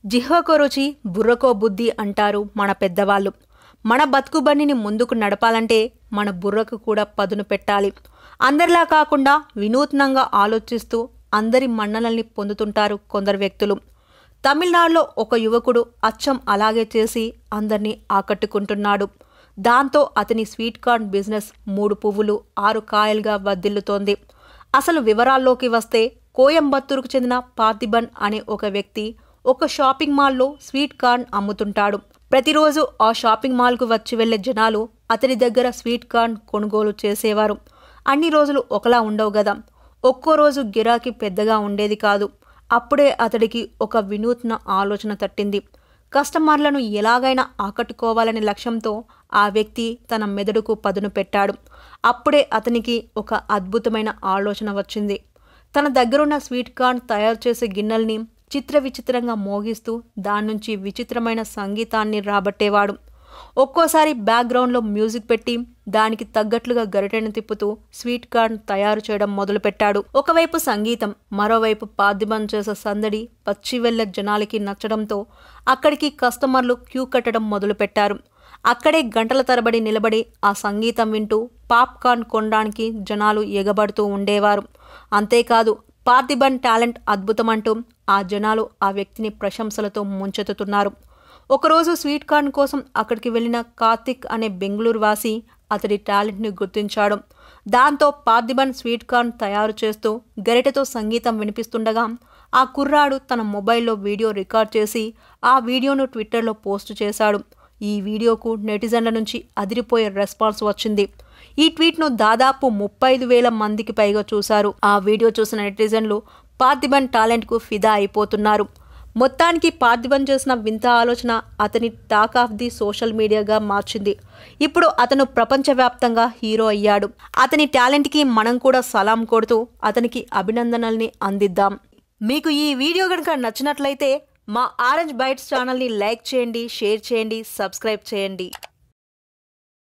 జిహ్వకో రుచి బుర్రకో బుద్ధి అంటారు మన పెద్దవాళ్ళు మన బతుకు బండిని ముందుకు నడపాలంటే మన బుర్రకు కూడా పదును పెట్టాలి అందరిలా కాకుండా వినూత్నంగా ఆలోచిస్తూ అందరి మన్ననల్ని పొందుతుంటారు కొందరు వ్యక్తులు తమిళనాడులో ఒక యువకుడు అచ్చం అలాగే చేసి అందరినీ ఆకట్టుకుంటున్నాడు దాంతో అతని స్వీట్ కార్న్ బిజినెస్ మూడు పువ్వులు ఆరు కాయలుగా వర్ధిల్లుతోంది అసలు వివరాల్లోకి వస్తే కోయంబత్తూరుకు చెందిన పార్థిబన్ అనే ఒక వ్యక్తి ఒక షాపింగ్ మాల్లో స్వీట్ కార్న్ అమ్ముతుంటాడు ప్రతిరోజు ఆ షాపింగ్ మాల్కు వచ్చి వెళ్లే జనాలు అతని దగ్గర స్వీట్ కార్న్ కొనుగోలు చేసేవారు అన్ని రోజులు ఒకలా ఉండవు గదా ఒక్కో రోజు గిరాకీ పెద్దగా ఉండేది కాదు అప్పుడే అతడికి ఒక వినూత్న ఆలోచన తట్టింది కస్టమర్లను ఎలాగైనా ఆకట్టుకోవాలనే లక్ష్యంతో ఆ వ్యక్తి తన మెదడుకు పదును పెట్టాడు అప్పుడే అతనికి ఒక అద్భుతమైన ఆలోచన వచ్చింది తన దగ్గరున్న స్వీట్ కార్న్ తయారు చేసే గిన్నెల్ని చిత్ర విచిత్రంగా మోగిస్తూ దాని నుంచి విచిత్రమైన సంగీతాన్ని రాబట్టేవాడు ఒక్కోసారి బ్యాక్గ్రౌండ్లో మ్యూజిక్ పెట్టి దానికి తగ్గట్లుగా గరిటెను తిప్పుతూ స్వీట్ కార్న్ తయారు చేయడం మొదలుపెట్టాడు ఒకవైపు సంగీతం మరోవైపు పాద్యమం చేసే సందడి పచ్చివెళ్ళ జనాలకి నచ్చడంతో అక్కడికి కస్టమర్లు క్యూ కట్టడం మొదలుపెట్టారు అక్కడే గంటల తరబడి నిలబడి ఆ సంగీతం వింటూ పాప్కార్న్ కొనడానికి జనాలు ఎగబడుతూ ఉండేవారు అంతేకాదు పార్థిబన్ టాలెంట్ అద్భుతమంటూ ఆ జనాలు ఆ వ్యక్తిని ప్రశంసలతో ముంచెత్తుతున్నారు ఒకరోజు స్వీట్ కార్న్ కోసం అక్కడికి వెళ్ళిన కార్తిక్ అనే బెంగళూరు వాసి అతడి టాలెంట్ని గుర్తించాడు దాంతో పార్థిబన్ స్వీట్ కార్న్ తయారు చేస్తూ గరిటెతో సంగీతం వినిపిస్తుండగా ఆ కుర్రాడు తన మొబైల్లో వీడియో రికార్డ్ చేసి ఆ వీడియోను ట్విట్టర్లో పోస్ట్ చేశాడు ఈ వీడియోకు నెటిజన్ల నుంచి అదిరిపోయే రెస్పాన్స్ వచ్చింది ఈ ట్వీట్ను దాదాపు ముప్పై ఐదు వేల మందికి పైగా చూశారు ఆ వీడియో చూసిన నెటిజన్లు పార్థిబన్ టాలెంట్కు ఫిదా అయిపోతున్నారు మొత్తానికి పార్థిబన్ చేసిన వింత ఆలోచన అతని టాక్ ఆఫ్ ది సోషల్ మీడియాగా మార్చింది ఇప్పుడు అతను ప్రపంచవ్యాప్తంగా హీరో అయ్యాడు అతని టాలెంట్కి మనం కూడా సలాం కొడుతూ అతనికి అభినందనల్ని అందిద్దాం మీకు ఈ వీడియో కనుక నచ్చినట్లయితే మా ఆరెంజ్ బైట్స్ ఛానల్ని లైక్ చేయండి షేర్ చేయండి సబ్స్క్రైబ్ చేయండి